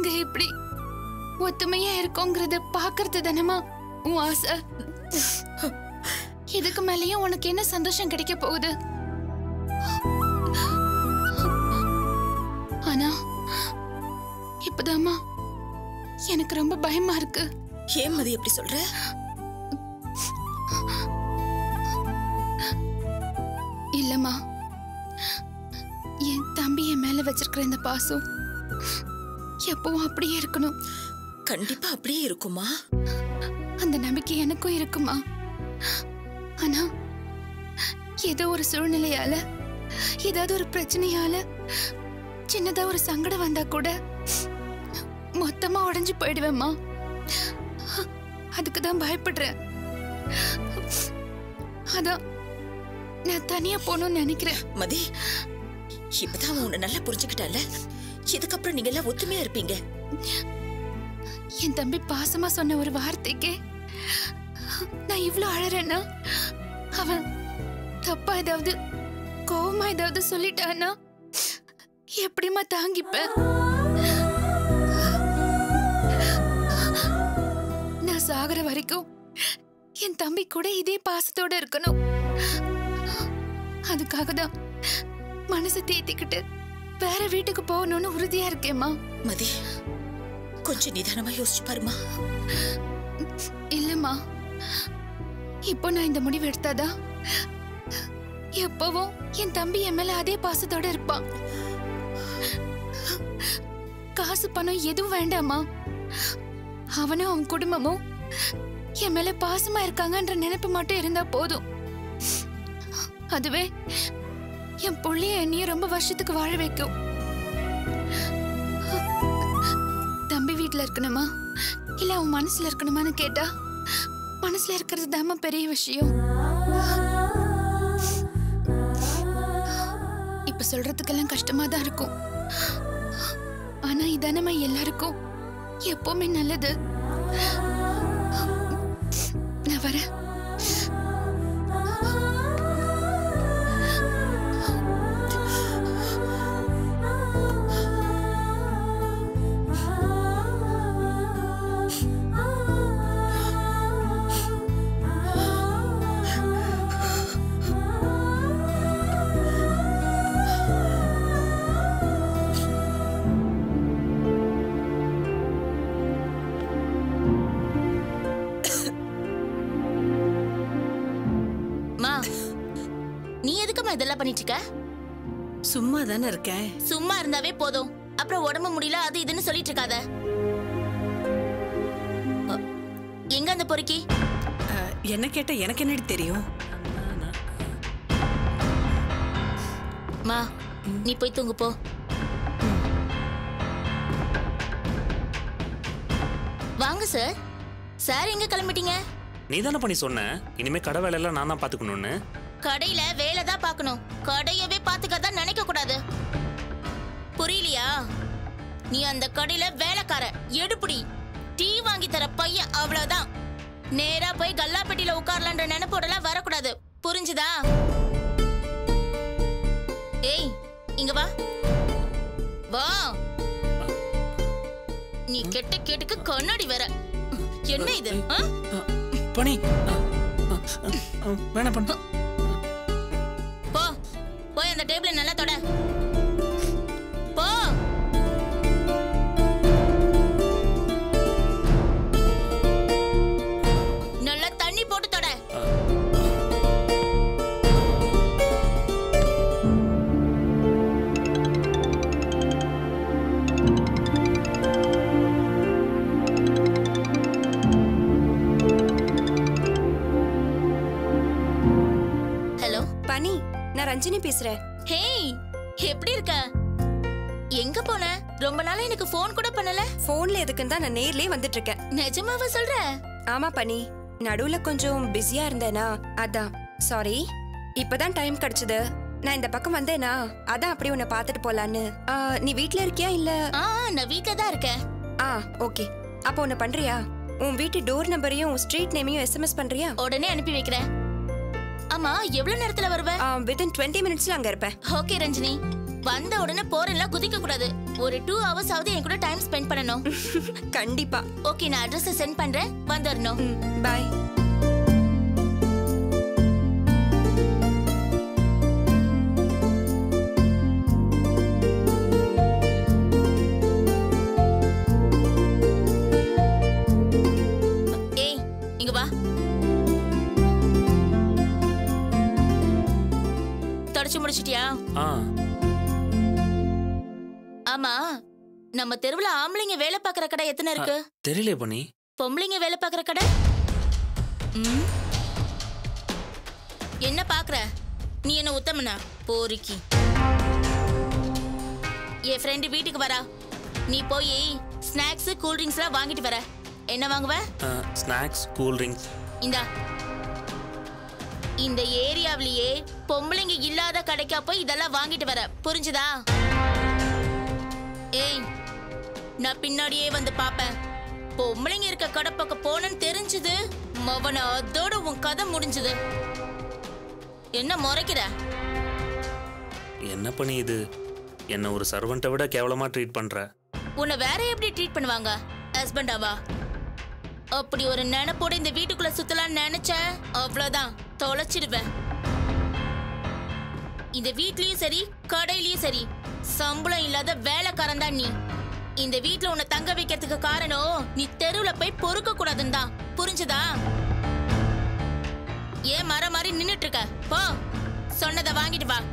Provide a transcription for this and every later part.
நாங்க எப்படி ஒத்துமையா இருக்கோங்கிறத பாக்குறது தானமா உன் ஆசை இதுக்கு மேலயும் உனக்கு என்ன சந்தோஷம் கிடைக்க போகுது ஆனா இப்பதாம்மா எனக்கு ரொம்ப பயமா இருக்கு ஏன் மதி எப்படி சொல்ற இல்லம்மா என் தம்பி என் மேல வச்சிருக்கிற இந்த பாசம் எப்பவும் அப்படியே இருக்கணும் கண்டிப்பா அப்படியே இருக்குமா அந்த நம்பிக்கை எனக்கும் இருக்குமா ஆனா ஏதோ ஒரு சூழ்நிலையால ஏதாவது ஒரு பிரச்சனையால சின்னதா ஒரு சங்கடம் வந்தா கூட மொத்தமா உடைஞ்சு போயிடுவேம்மா அதுக்கு தான் பயப்படுறேன் அதான் நான் தனியா போகணும்னு நினைக்கிறேன் மதி இப்பதான் அவன் உன்னை நல்லா புரிஞ்சுக்கிட்டால இதுக்கப்புறம் நீங்க எல்லாம் ஒத்துமையா இருப்பீங்க என் தம்பி பாசமா சொன்ன ஒரு வார்த்தைக்கே நான் இவ்ளோ அழறேன்னா அவன் தப்பா ஏதாவது கோவமா ஏதாவது சொல்லிட்டானா எப்படிம்மா தாங்கிப்பேன் நான் சாகுற வரைக்கும் என் தம்பி கூட இதே பாசத்தோட இருக்கணும் அதுக்காக தான் மனசை தேத்திக்கிட்டு வேற வீட்டுக்கு போகணும்னு உறுதியா இருக்கேம்மா மதி கொஞ்சம் நிதானமா யோசிச்சு பாருமா இல்லம்மா இப்போ நான் இந்த முடிவு எடுத்தாதான் எப்பவும் என் தம்பி என் மேல அதே பாசத்தோட இருப்பான் காசு பணம் எதுவும் வேண்டாமா அவனும் அவன் குடும்பமும் என் மேல பாசமா இருக்காங்கன்ற நினைப்பு மட்டும் இருந்தா போதும் அதுவே என் புள்ளைய என்னையும் ரொம்ப வருஷத்துக்கு வாழ வைக்கும் தம்பி வீட்ல இருக்கணுமா இல்ல அவன் மனசுல இருக்கணுமான்னு கேட்டா மனசுல இருக்கிறது தாம்மா பெரிய விஷயம் இப்ப சொல்றதுக்கெல்லாம் கஷ்டமா தான் இருக்கும் ஆனா இதானம்மா எல்லாருக்கும் எப்பவுமே நல்லது நான் வரேன் மா நீ எதுக்குமா இதெல்லாம் பண்ணிட்டு இருக்க சும்மா தானே இருக்கேன் சும்மா இருந்தாவே போதும் அப்புறம் உடம்பு முடியல அது இதுன்னு சொல்லிட்டு இருக்காத அ, எங்க அந்த பொறுக்கி அஹ், என்ன கேட்ட எனக்கு என்னடி தெரியும் மா நீ போய் தூங்கு போ வாங்க சார் சார் எங்க கிளம்பிட்டீங்க நீ தானே பண்ணி சொன்ன இனிமே கடை வேலையெல்லாம் நான் தான் பார்த்துக்கணும்னு கடையில வேலை தான் பார்க்கணும் கடையவே பார்த்துக்கறதா நினைக்க கூடாது புரியலையா நீ அந்த கடையில வேலைக்கார எடுப்புடி டீ வாங்கி தர பையன் அவ்வளவுதான் நேரா போய் கல்லாப்பெட்டியில உட்காரலான்ற நினைப்போடலாம் வரக்கூடாது புரிஞ்சுதா ஏய் இங்க வா வா நீ கெட்ட கேட்டுக்கு கண்ணாடி வேற என்ன இது ஆ? பணி வேணாம் பண்ண போ போய் அந்த டேபிள நல்லா தொட போ நல்லா தண்ணி போட்டு தொட ஹலோ பனி நான் ரஞ்சினி பேசுறேன் ஹேய் எப்படி இருக்க எங்க போன ரொம்ப நாளா எனக்கு ஃபோன் கூட பண்ணல போன்ல எதுக்குன்னு தான் நான் நேர்லயே வந்துட்டு இருக்கேன் நிஜமாவா சொல்ற ஆமா பனி நடுவுல கொஞ்சம் பிஸியா இருந்தேனா அதான் சாரி இப்பதான் டைம் கிடைச்சது நான் இந்த பக்கம் வந்தேனா அதான் அப்படி உன்னை பார்த்துட்டு போலான்னு ஆ, நீ வீட்ல இருக்கியா இல்ல ஆ நான் வீட்ல தான் இருக்கேன் ஆ ஓகே அப்போ ஒன்னு பண்றியா உன் வீட்டு டோர் நம்பரையும் ஸ்ட்ரீட் நேமையும் எஸ்எம்எஸ் பண்றியா உடனே அனுப்பி வைக்கிறேன் ஆமா எவ்வளவு நேரத்துல வருவ வித்தின் டுவெண்ட்டி மினிட்ஸ்ல அங்க இருப்பேன் ஓகே ரஞ்சினி வந்த உடனே போறேன்லாம் குதிக்க கூடாது ஒரு டூ ஹவர்ஸ் ஆவது என் கூட டைம் ஸ்பெண்ட் பண்ணணும் கண்டிப்பா ஓகே நான் அட்ரஸ் சென்ட் பண்றேன் வந்துடணும் ம் பாய் ஏய் இங்க வா தொடச்சு முடிச்சிட்டியா ஆ ஆமா நம்ம தெருவுல ஆம்பளைங்க வேலை பார்க்கற கடை எத்தனை இருக்கு தெரியலையே பண்ணி பொம்பளைங்க வேலை பார்க்கற கடை ம்? என்ன பாக்குற நீ என்ன உத்தமனா போரிக்கி என் ஃப்ரெண்டு வீட்டுக்கு வரா நீ போய் ஸ்நாக்ஸ் கூல் ட்ரிங்க்ஸ்லாம் வாங்கிட்டு வர என்ன வாங்குவ ஸ்நாக்ஸ் கூல் ட்ரிங்க்ஸ் இந்தா இந்த ஏரியாவிலேயே பொம்பளைங்க இல்லாத கடைக்கா போய் இதெல்லாம் வாங்கிட்டு வர புரிஞ்சுதா ஏய் நான் பின்னாடியே வந்து பாப்பேன் பொம்பளைங்க இருக்க கடை பக்கம் போனேன்னு தெரிஞ்சது மவன அதோட உன் கதை முடிஞ்சது என்ன முறைக்கிற என்ன பண்ணி இது என்ன ஒரு சர்வெண்ட்டை விட கேவலமா ட்ரீட் பண்ற உன்னை வேற எப்படி ட்ரீட் பண்ணுவாங்க ஹஸ்பண்டாவா அப்படி ஒரு நினைப்போட இந்த வீட்டுக்குள்ள சுத்தலாம்னு நினைச்ச அவ்வளவுதான் தொலைச்சிடுவேன் இந்த வீட்லயும் சரி கடையிலயும் சரி சம்பளம் இல்லாத வேலைக்காரன் தான் நீ இந்த வீட்ல உன்னை தங்க வைக்கிறதுக்கு காரணம் நீ தெருவுல போய் பொறுக்க கூடாதுன்னு தான் புரிஞ்சுதா ஏன் மர மாதிரி நின்னுட்டு இருக்க போ சொன்னதை வாங்கிட்டு வா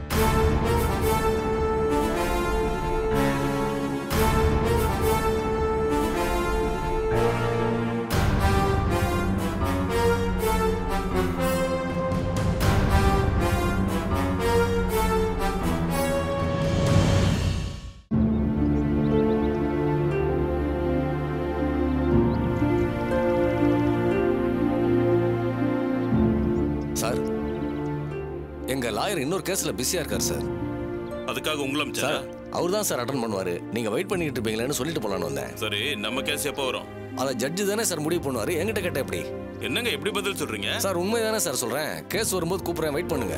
சார் எங்க லாயர் இன்னொரு கேஸ்ல பிஸியா இருக்கார் சார் அதுக்காக உங்களை சார் அமைச்சா அவர் தான் சார் அட்டன் பண்ணுவாரு நீங்க வெயிட் பண்ணிட்டு இருப்பீங்களேன்னு சொல்லிட்டு போலான்னு வந்தேன் சரி நம்ம கேஸ் எப்போ வரும் அதை ஜட்ஜு தானே சார் முடிவு பண்ணுவாரு என்கிட்ட கேட்ட எப்படி என்னங்க எப்படி பதில் சொல்றீங்க சார் உண்மை தானே சார் சொல்றேன் கேஸ் வரும்போது கூப்பிடுறேன் வெயிட் பண்ணுங்க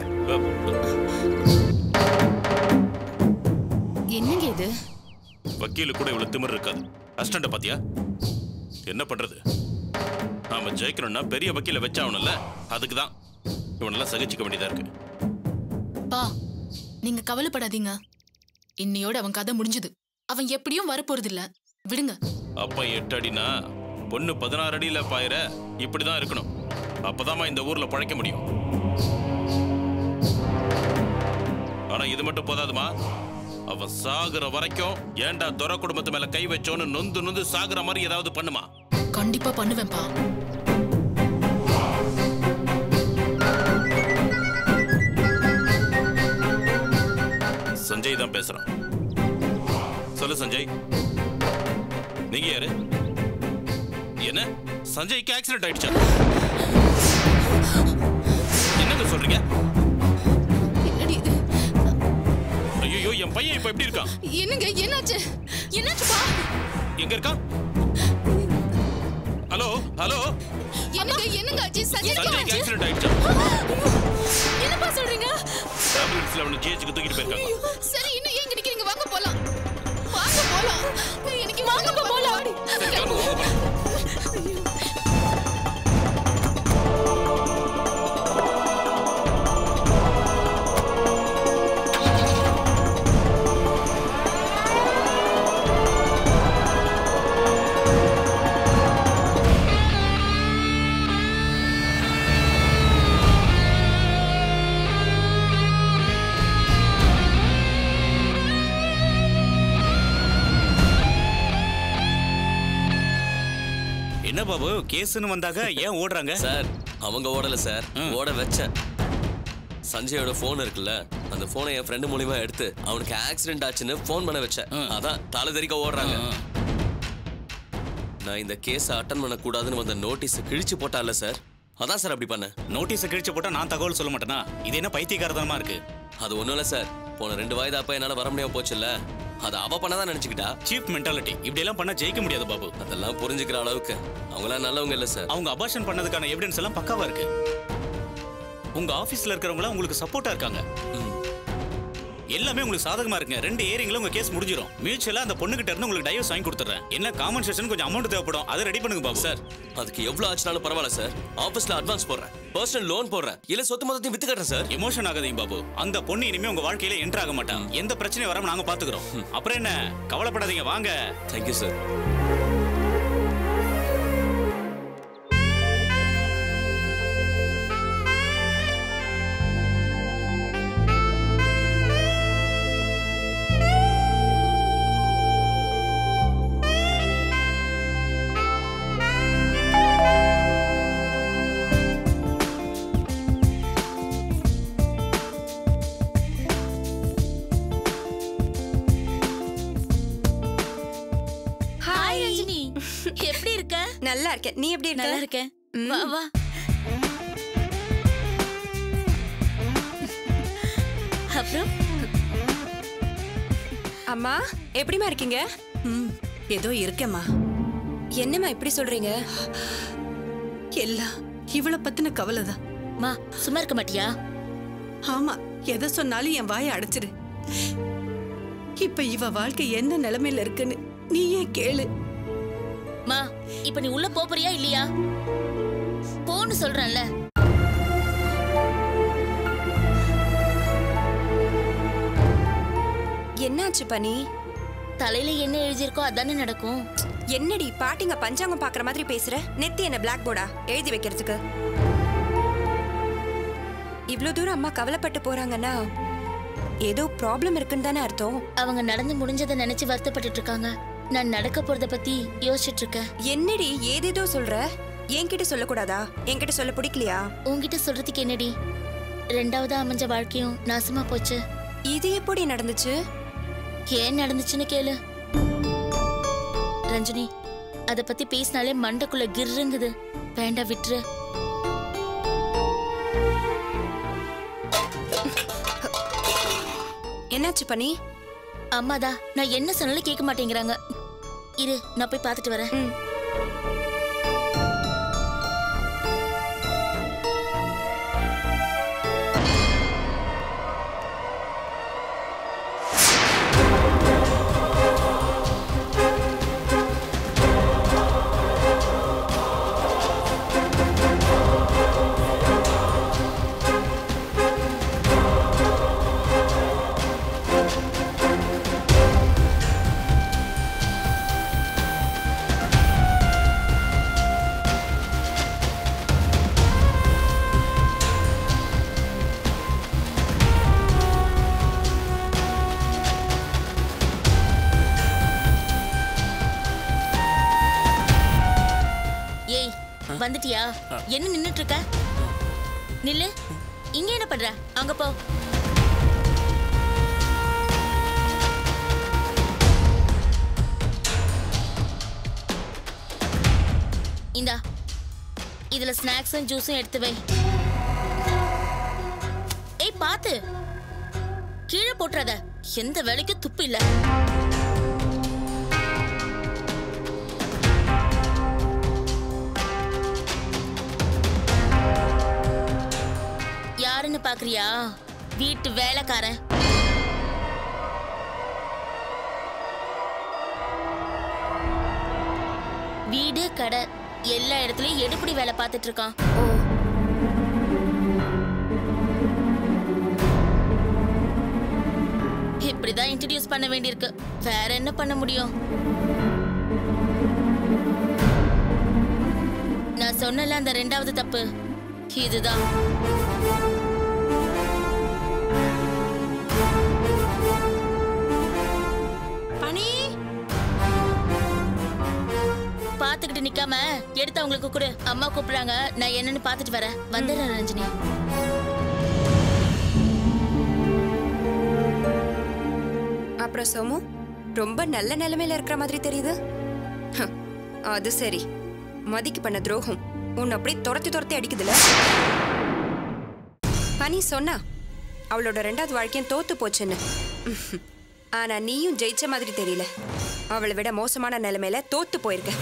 என்னங்க இது வக்கீலு கூட இவ்வளவு திமிர் இருக்காது அஸ்டண்ட பாத்தியா என்ன பண்றது நாம ஜெயிக்கணும்னா பெரிய வக்கீல வச்சாகணும்ல அதுக்கு தான் இவனெல்லாம் சகிச்சுக்க வேண்டியதா இருக்கு பா நீங்க கவலைப்படாதீங்க இன்னையோட அவன் கதை முடிஞ்சது அவன் எப்படியும் வரப்போறது இல்ல விடுங்க அப்பா எட்டு அடினா பொண்ணு பதினாறு அடியில பாயிர இப்படிதான் இருக்கணும் அப்பதாம்மா இந்த ஊர்ல பழைக்க முடியும் ஆனா இது மட்டும் போதாதுமா அவன் சாகுற வரைக்கும் ஏன்டா துரை குடும்பத்து மேல கை வச்சோன்னு நொந்து நொந்து சாகுற மாதிரி ஏதாவது பண்ணுமா கண்டிப்பா பண்ணுவேன்பா சஞ்சய் தான் பேசுறான் சொல்லு சஞ்சய் நீங்க யாரு என்ன சஞ்சய்க்கு ஆக்சிடென்ட் ஆயிடுச்சா என்னங்க சொல்றீங்க என்னடி இது ஐயோ என் பையன் இப்ப எப்படி இருக்கான் என்னங்க என்னாச்சு என்னாச்சுப்பா எங்க இருக்கான் ஹலோ ஹலோ என்னங்க என்னங்க ஆச்சு சஞ்சய்க்கு சஞ்சய்க்கு ஆக்சிடென்ட் ஆயிடுச்சா என்னப்பா சொல்றீங்க ஆம்புலன்ஸ்ல அவனை ஜிஹெச்சுக்கு தூக்கிட்டு போயிருக்காங்க சரி இன்னும் ஏன் நிக்கிறீங்க வாங்க போலாம் வாங்க போலாம் எனக்கு வாங்க போலாம் சரி, கிளம்பு, வாங்க போலாம். என்ன பாபு கேஸ்னு வந்தாங்க ஏன் ஓடுறாங்க சார் அவங்க ஓடல சார் ஓட வச்சேன் சஞ்சயோட ஃபோன் இருக்குல்ல அந்த போனை என் ஃப்ரெண்டு மூலியமா எடுத்து அவனுக்கு ஆக்சிடென்ட் ஆச்சுன்னு ஃபோன் பண்ண வச்சேன் அதான் தலை தெறிக்க ஓடுறாங்க நான் இந்த கேஸ் அட்டன் பண்ண கூடாதுன்னு வந்த நோட்டீஸ் கிழிச்சு போட்டால சார் அதான் சார் அப்படி பண்ணேன் நோட்டீஸ் கிழிச்சு போட்டா நான் தகவல் சொல்ல மாட்டேனா இது என்ன பைத்தியக்காரதனமா இருக்கு அது ஒண்ணும் இல்ல சார் போன ரெண்டு வயது அப்ப என்னால வர முடியாம போச்சுல்ல அது அவ பண்ணதான் நினைச்சுக்கிட்டா சீப் மென்டாலிட்டி இப்படி எல்லாம் பண்ணா ஜெயிக்க முடியாது பாபு அதெல்லாம் புரிஞ்சுக்கிற அளவுக்கு அவங்களாம் நல்லவங்க இல்ல சார் அவங்க அபார்ஷன் பண்ணதுக்கான எவிடன்ஸ் எல்லாம் பக்காவா இருக்கு உங்க ஆபீஸ்ல இருக்கிறவங்க உங்களுக்கு சப்போர்ட்டா இருக்காங்க எல்லாமே உங்களுக்கு சாதகமா இருக்குங்க ரெண்டு ஏரிங்ல உங்க கேஸ் முடிஞ்சிடும் மியூச்சுவலா அந்த பொண்ணு கிட்ட இருந்து உங்களுக்கு டைவர்ஸ் வாங்கி கொடுத்துறேன் என்ன காம்பன்சேஷன் கொஞ்சம் அமௌண்ட் தேவைப்படும் அதை ரெடி பண்ணுங்க பாபு சார் அதுக்கு எவ்வளவு ஆச்சுனாலும் பரவாயில்ல சார் ஆபீஸ்ல அட்வான்ஸ் போடுறேன் பர்சனல் லோன் போடுறேன் இல்ல சொத்து மொத்தத்தையும் வித்து கட்டுறேன் சார் எமோஷன் ஆகாதீங்க பாபு அந்த பொண்ணு இனிமே உங்க வாழ்க்கையில என்டர் ஆக மாட்டான் எந்த பிரச்சனையும் வராம நாங்க பாத்துக்கிறோம் அப்புறம் என்ன கவலைப்படாதீங்க வாங்க தேங்க்யூ சார் ஹாய் ரஞ்சினி எப்படி இருக்க நல்லா இருக்கேன் நீ எப்படி நல்லா இருக்க இருக்கேன் வா வா அப்புறம் அம்மா எப்படிமா இருக்கீங்க ம் ஏதோ இருக்கேம்மா என்னம்மா இப்படி சொல்றீங்க எல்லாம் இவள பத்தின கவலை தான் மா சும்மா இருக்க மாட்டியா ஆமா எதை சொன்னாலும் என் வாயை அடைச்சிரு இப்ப இவ வாழ்க்கை என்ன நிலைமையில இருக்குன்னு நீயே கேளு மா இப்ப நீ உள்ள போப் போறியா இல்லையா போன்னு சொல்றேன்ல என்னாச்சு பனி தலையில என்ன எழுதியிருக்கோ அதானே நடக்கும் என்னடி பாட்டிங்க பஞ்சாங்கம் பாக்குற மாதிரி பேசுற நெத்தி என்ன பிளாக் போர்டா எழுதி வைக்கிறதுக்கு இவ்ளோ தூரம் அம்மா கவலைப்பட்டு போறாங்கன்னா ஏதோ ப்ராப்ளம் இருக்குன்னு தானே அர்த்தம் அவங்க நடந்து முடிஞ்சதை நினைச்சு வருத்தப்பட்டுட்டு இருக்காங்க நான் நடக்க போறத பத்தி யோசிச்சுட்டு இருக்கேன் என்னடி ஏதேதோ சொல்ற என்கிட்ட சொல்லக்கூடாதா என்கிட்ட சொல்ல பிடிக்கலையா உன்கிட்ட சொல்றதுக்கு என்னடி ரெண்டாவதா அமைஞ்ச வாழ்க்கையும் நாசமா போச்சு இது எப்படி நடந்துச்சு ஏன் நடந்துச்சுன்னு கேளு ரஞ்சினி அத பத்தி பேசினாலே மண்டைக்குள்ள கிர்ருங்குது வேண்டாம் விட்டுரு என்னாச்சு பனி அம்மாதா நான் என்ன சொன்னாலும் கேட்க மாட்டேங்கிறாங்க இரு நான் போய் பார்த்துட்டு வரேன் ம். ஏய் வந்துட்டியா என்ன நின்னுட்டு இருக்க நில்லு இங்க என்ன பண்ற அங்க போ இந்தா இதுல ஸ்நாக்ஸும் ஜூஸும் எடுத்து வை ஏய் பாத்து கீழே போட்டுறாத எந்த வேலைக்கும் துப்பு இல்ல யாருன்னு பாக்குறியா வீட்டு வேலைக்காரன் வீடு கடை எல்லா இடத்துலயும் எடுப்படி வேலை பார்த்துட்டு இருக்கான் இப்படிதான் இன்ட்ரடியூஸ் பண்ண வேண்டியிருக்கு வேற என்ன பண்ண முடியும் நான் சொன்னல அந்த ரெண்டாவது தப்பு இதுதான் பனி பாத்துக்கிட்டு நிக்காம எடுத்து அவங்களுக்கு கொடு அம்மா கூப்பிடுறாங்க நான் என்னன்னு பாத்துட்டு வரேன் வந்துடுறேன் ரஞ்சினி அப்புறம் சோமு ரொம்ப நல்ல நிலைமையில இருக்கிற மாதிரி தெரியுது ஹ, அது சரி மதிக்கு பண்ண துரோகம் உன்னை அப்படியே துரத்தி துரத்தி அடிக்குதுல பனி சொன்னா அவளோட ரெண்டாவது வாழ்க்கையும் தோத்து போச்சுன்னு ம்ஹும். ஆனா நீயும் ஜெயிச்ச மாதிரி தெரியல அவளை விட மோசமான நிலைமையில தோத்து போயிருக்க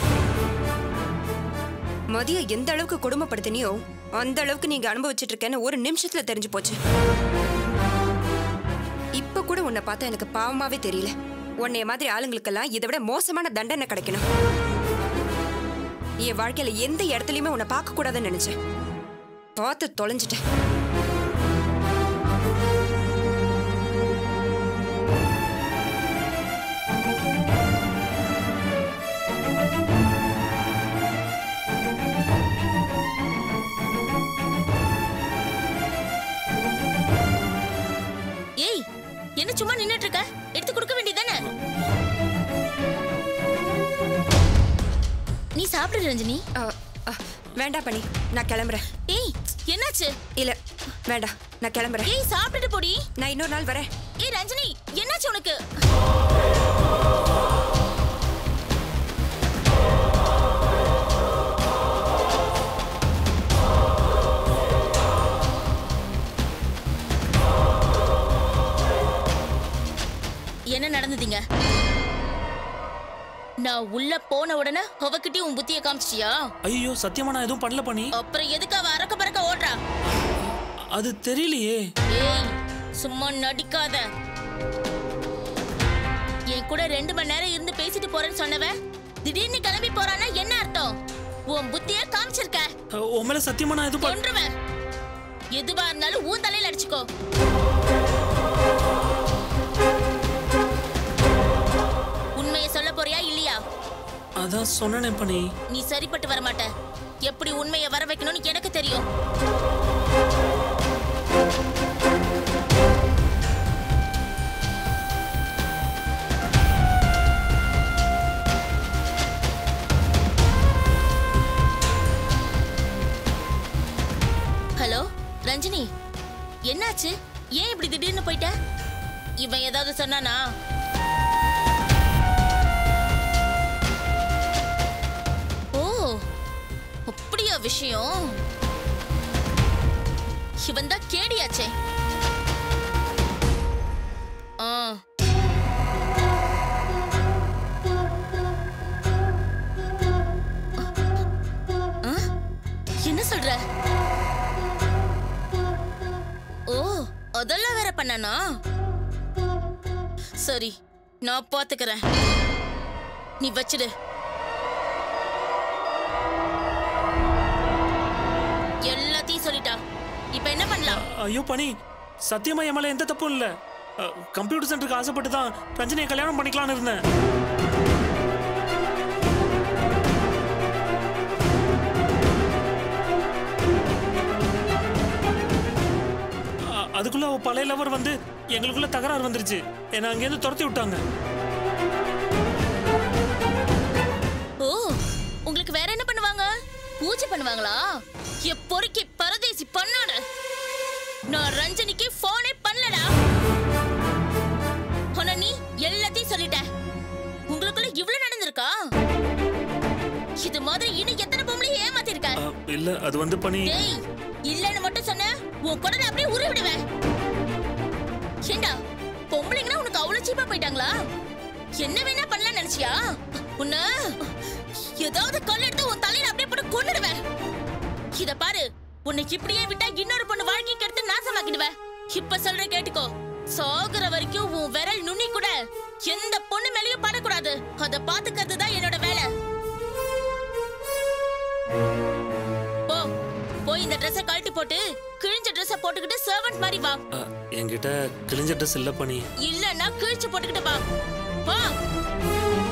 மதிய எந்த அளவுக்கு கொடுமைப்படுத்தினியோ அந்த அளவுக்கு நீங்க அனுபவிச்சிட்டு இருக்கேன்னு ஒரு நிமிஷத்துல தெரிஞ்சு போச்சு இப்ப கூட உன்னை பார்த்தா எனக்கு பாவமாவே தெரியல உன்னைய மாதிரி ஆளுங்களுக்கெல்லாம் இதை விட மோசமான தண்டனை கிடைக்கணும் என் வாழ்க்கையில எந்த இடத்துலயுமே உன்னை பார்க்க கூடாதுன்னு நினைச்சேன் பார்த்து தொலைஞ்சிட்டேன் ஏய் என்ன சும்மா நின்னுட்டு இருக்க எடுத்து கொடுக்க வேண்டியதானே நீ சாப்பிடு ரஞ்சினி அ, அ, வேண்டாம் பண்ணி நான் கிளம்புறேன் ஏய் என்னாச்சு இல்ல வேண்டாம் நான் கிளம்புறேன் ஏய் சாப்பிட்டுட்டு போடி நான் இன்னொரு நாள் வரேன் ஏய் ரஞ்சினி என்னாச்சு உனக்கு என்ன நடந்ததுங்க நான் உள்ள போன உடனே அவகிட்டயும் உன் புத்திய காமிச்சிட்டியா ஐயோ சத்தியமா நான் எதுவும் பண்ணல பண்ணி அப்புறம் எதுக்கு அவ அறக்க பறக்க ஓடுறா அது தெரியலையே ஏய் சும்மா நடிக்காத என் கூட ரெண்டு மணி நேரம் இருந்து பேசிட்டு போறேன்னு சொன்னவ திடீர்னு கிளம்பி போறான்னா என்ன அர்த்தம் உன் புத்திய காமிச்சிருக்க அஹ், உன் மேல சத்தியமா நான் எதுவும் பண்ண கொன்றுவேன் எதுவா இருந்தாலும் ஊன் தலையில அடிச்சுக்கோ உண்மையை சொல்ல போறியா இல்லையா அதான் சொன்னேனே பண்ணி நீ சரிப்பட்டு வர மாட்ட எப்படி உண்மையை வர வைக்கணும்னு எனக்கு தெரியும் ஹலோ ரஞ்சினி என்னாச்சு ஏன் இப்படி திடீர்னு போயிட்ட இவன் ஏதாவது சொன்னானா ஓ அப்படியா விஷயம் இவன் தான் கேடியாச்சே ஆ ஆ? என்ன சொல்ற ஓ அதெல்லாம் வேற பண்ணானா சரி நான் பாத்துக்கிறேன் நீ வச்சிடு எல்லாத்தையும் சொல்லிட்டா இப்ப என்ன பண்ணலாம் ஐயோ பண்ணி சத்தியமா என் மேல எந்த தப்பும் இல்ல அஹ், கம்ப்யூட்டர் சென்டருக்கு ஆசைப்பட்டு தான் ரஞ்சனியை கல்யாணம் பண்ணிக்கலாம்னு இருந்தேன் அ- அதுக்குள்ள அவ பழைய லவர் வந்து எங்களுக்குள்ள தகராறு வந்துருச்சு என்னை அங்கேருந்து துரத்தி விட்டாங்க ஓ உங்களுக்கு வேற என்ன பண்ணுவாங்க பூஜை பண்ணுவாங்களா என் பொறுக்கி பரதேசி பண்ணாட நான் ரஞ்சனிக்கு போனே பண்ணலடா ஆனா நீ எல்லாத்தையும் சொல்லிட்ட உங்களுக்குள்ள இவ்ளோ நடந்திருக்கா இது மாதிரி இன்னும் எத்தனை பொம்பளை ஏமாத்திருக்க அஹ், இல்ல அது வந்து பண்ணி டேய் இல்லன்னு மட்டும் சொன்ன உன் குடலை அப்படியே உருவி விடுவேன் ஏண்டா பொம்பளைங்கன்னா உனக்கு அவ்வளவு சீப்பா போயிட்டாங்களா என்ன வேணா பண்ணலாம் நினைச்சியா உன்ன ஏதாவது கல் எடுத்து உன் தலையில அப்படியே போட்டு கொன்னுடுவேன் இத பாரு உன்னை இப்படியே விட்டா இன்னொரு பொண்ணு வாழ்க்கைக்கு எடுத்து நாசமாக்கிடுவேன் இப்ப சொல்ற கேட்டுக்கோ சாகுற வரைக்கும் உன் விரல் நுனி கூட எந்த பொண்ணு மேலயும் படக்கூடாது அத பாத்துக்கிறது தான் என்னோட வேலை போ போய் இந்த ட்ரெஸ்ஸ கழட்டி போட்டு கிழிஞ்ச ட்ரெஸ்ஸ போட்டுக்கிட்டு சர்வன்ட் மாதிரி வா அஹ், என்கிட்ட கிழிஞ்ச ட்ரெஸ் இல்ல பண்ணி இல்லன்னா கிழிச்சு போட்டுக்கிட்டு வா வா